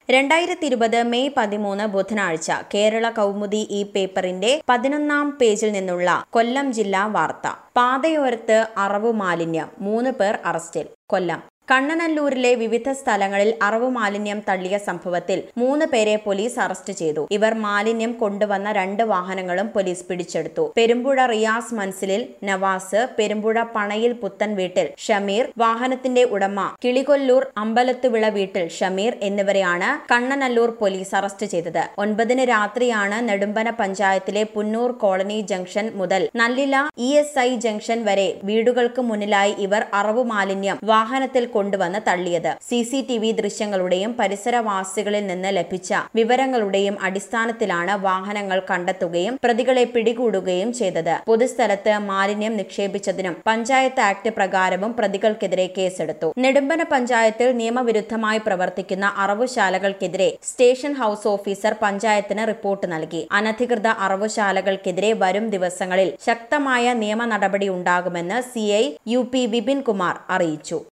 രണ്ടായിരത്തി ഇരുപത് മെയ് പതിമൂന്ന് ബുധനാഴ്ച കേരള കൗമുദി ഈ പേപ്പറിന്റെ പതിനൊന്നാം പേജിൽ നിന്നുള്ള കൊല്ലം ജില്ലാ വാർത്ത പാതയോരത്ത് അറവു മാലിന്യം മൂന്ന് പേർ അറസ്റ്റിൽ കൊല്ലം കണ്ണനല്ലൂരിലെ വിവിധ സ്ഥലങ്ങളിൽ അറവു മാലിന്യം തള്ളിയ സംഭവത്തിൽ മൂന്ന് പേരെ പോലീസ് അറസ്റ്റ് ചെയ്തു ഇവർ മാലിന്യം കൊണ്ടുവന്ന രണ്ട് വാഹനങ്ങളും പോലീസ് പിടിച്ചെടുത്തു പെരുമ്പുഴ റിയാസ് മൻസിലിൽ നവാസ് പെരുമ്പുഴ പണയിൽ പുത്തൻ വീട്ടിൽ ഷമീർ വാഹനത്തിന്റെ ഉടമ കിളികൊല്ലൂർ അമ്പലത്തുവിള വീട്ടിൽ ഷമീർ എന്നിവരെയാണ് കണ്ണനല്ലൂർ പോലീസ് അറസ്റ്റ് ചെയ്തത് ഒൻപതിന് രാത്രിയാണ് നെടുമ്പന പഞ്ചായത്തിലെ പുന്നൂർ കോളനി ജംഗ്ഷൻ മുതൽ Nallila E S I junction വരെ വീടുകൾക്ക് മുന്നിലായി ഇവർ അറവു മാലിന്യം വാഹനത്തിൽ കൊണ്ടുവന്ന് തള്ളിയത് സി സി ടി വി ദൃശ്യങ്ങളുടെയും പരിസരവാസികളിൽ നിന്ന് ലഭിച്ച വിവരങ്ങളുടെയും അടിസ്ഥാനത്തിലാണ് വാഹനങ്ങൾ കണ്ടെത്തുകയും പ്രതികളെ പിടികൂടുകയും ചെയ്തത് പൊതുസ്ഥലത്ത് മാലിന്യം നിക്ഷേപിച്ചതിനും പഞ്ചായത്ത് ആക്ട് പ്രകാരവും പ്രതികൾക്കെതിരെ കേസെടുത്തു നെടുമ്പന പഞ്ചായത്തിൽ നിയമവിരുദ്ധമായി പ്രവർത്തിക്കുന്ന അറവുശാലകൾക്കെതിരെ സ്റ്റേഷൻ ഹൌസ് ഓഫീസർ പഞ്ചായത്തിന് റിപ്പോർട്ട് നൽകി അനധികൃത അറവുശാലകൾക്കെതിരെ വരും ദിവസങ്ങളിൽ ശക്തമായ നിയമ നടപടി ഉണ്ടാകുമെന്ന് C I U P Vipin Kumar അറിയിച്ചു